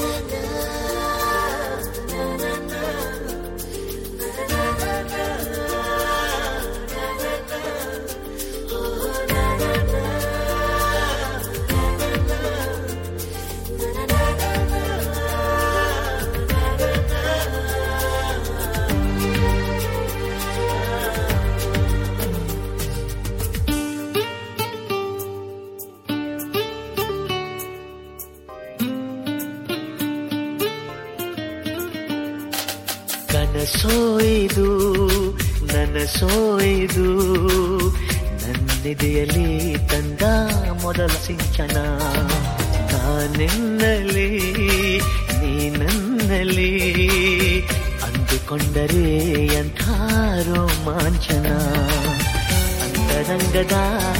ಕನಸೋಯ್ದು ನನಸೋಯ್ದು ನನ್ನಿದೆಯಲ್ಲಿ ತಂದ ಮೊದಲ ಸಿಂಚನ ನಾನೆನ್ನಲಿ ನೀ ನನ್ನಲ್ಲಿ ಅಂದುಕೊಂಡರೆ ಎಂಥ ರೋಮಾಂಚನ ಅಂತರಂಗದ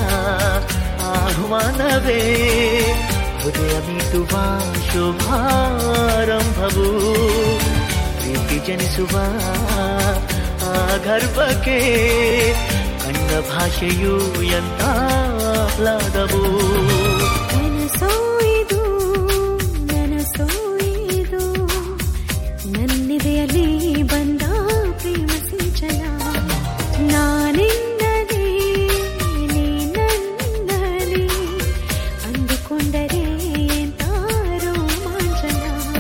ಆಹ್ವಾನವೇ ಹೃದಯ ಮೀಟುವ ಶುಭಾರಂಭವು ಪ್ರೀತಿ ಜನಿಸುವ ಆ ಗರ್ಭಕ್ಕೆ ಕಣ್ಣ ಭಾಷೆಯು ಎಂತ ಆಹ್ಲಾದವು ನನಸೋಯ್ದು ನನಸೋಯ್ದು ನನ್ನಿದೆಯಲ್ಲಿ ಬಂದ ಪ್ರೇಮ ಸಿಂಚನ ನಾನಿನ್ನಲಿ ನೀ ನನ್ನಲ್ಲಿ ಅಂದುಕೊಂಡರೆ ಎಂತ ರೋಮಾಂಚನ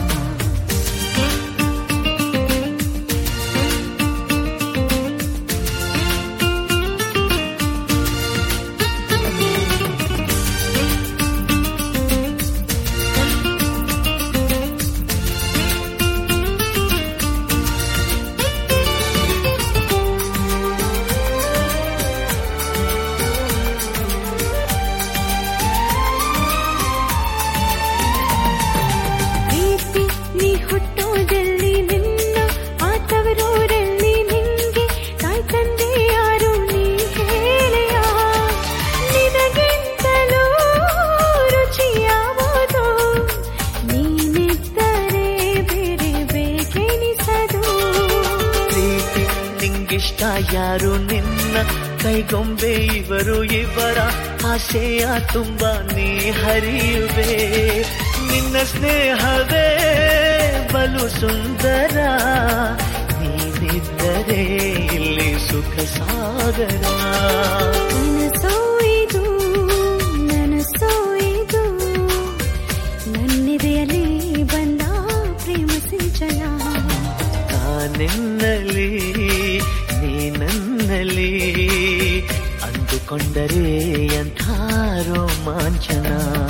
ಪ್ರೀತಿ ನೀ ಹುಟ್ಟೋದಲ್ಲಿ ನಿನ್ನ ಆತವರೂರಲ್ಲಿ ನಿಂಗೆ ತಾಯಿ ತಂದೆ ಯಾರು ನೀ ಹೇಳೆಯ ನಿನಗಿಂತಲೂ ರುಚಿಯಾವುದು ನೀನಿದ್ದರೆ ಬೇರೆ ಬೇಕೆನಿಸದು ಪ್ರೀತಿ ನಿಂಗಿಷ್ಟ ಯಾರು ನಿನ್ನ ಕೈಗೊಂಬೆ ಇವರು ಇವರ ಆಸೆಯ ತುಂಬ ನೀ ಹರಿಯುವೆ ನಿನ್ನ ಸ್ನೇಹವೇ ಬಲು ಸುಂದರ ನೀನಿದ್ದರೆ ಇಲ್ಲಿ ಸುಖ ಸಾಗರ ನನಸೋಯ್ದು ನನಸೋಯ್ದು ನನ್ನಿದೆಯಲ್ಲಿ ಬಂದ ಪ್ರೇಮ ಸಿಂಚನ ನಾನೆನ್ನಲಿ ನೀ ನನ್ನಲ್ಲಿ ಅಂದುಕೊಂಡರೆ ಎಂಥ ರೋಮಾಂಚನ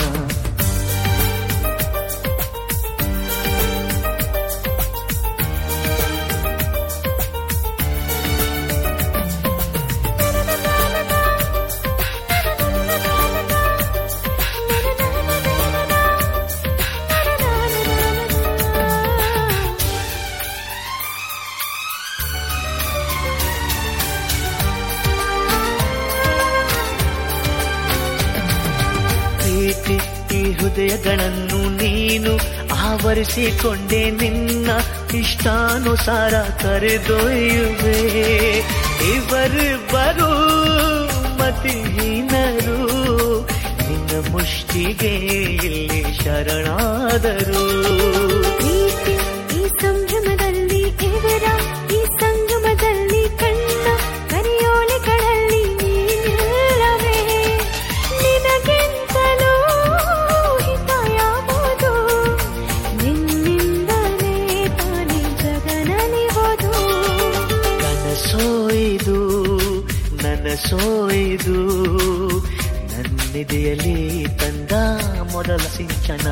ಪ್ರೀತಿ ಈ ಹೃದಯಗಳನ್ನು ನೀನು ಆವರಿಸಿಕೊಂಡೆ ನಿನ್ನ ಇಷ್ಟಾನುಸಾರ ಕರೆದೊಯ್ಯುವೆ ಇವರಿಬ್ಬರು ಮತಿಹೀನರು ನಿನ್ನ ಮುಷ್ಟಿಗೆ ಇಲ್ಲಿ ಶರಣಾದರು ಪ್ರೀತಿ ಈ ಸಂಭ್ರಮದಲ್ಲಿ ಇವರ ಈ ಸಂಗಮದಲ್ಲಿ ಕಣ್ಣ ಕರಿಯೋಲೆಗಳಲ್ಲಿ ನೀನಿಲ್ಲವೇ ನಿನಗಿಂತಲೂ ಹಿತ ಯಾವುದು ನಿನ್ನಿಂದಲೇ ತಾನೇ ಜಗನಲಿವುದು ಕನಸೋಯ್ದು ನನಸೋಯ್ದು ನನ್ನಿದೆಯಲ್ಲಿ ತಂದ ಮೊದಲ ಸಿಂಚನ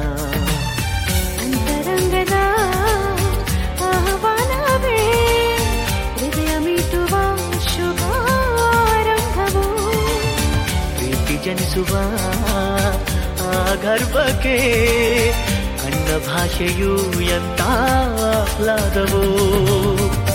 ಅಂತರಂಗದ ಆಹ್ವಾನವೇ ಹೃದಯ ಮೀಟುವ ಶುಭಾರಂಭವು ಪ್ರೀತಿ ಜನಿಸುವ ಆ ಗರ್ಭಕ್ಕೆ ಕಣ್ಣ ಭಾಷೆಯು ಎಂತ ಆಹ್ಲಾದವು